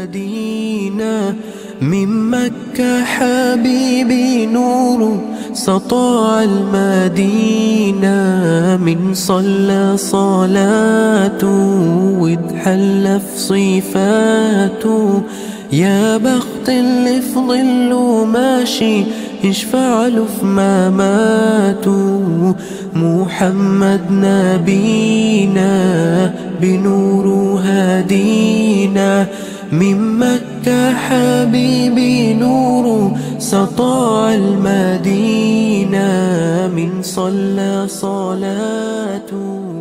هادينا من مكة حبيبي نور سطاع المدينة من صلى صلاته واتحلى في صفاته يا بخت اللي في ظله ماشي يشفع له في مماته محمد نبينا بنوره هدينا من مكة حبيبي نوره سطاع المدينة من صلى صلاته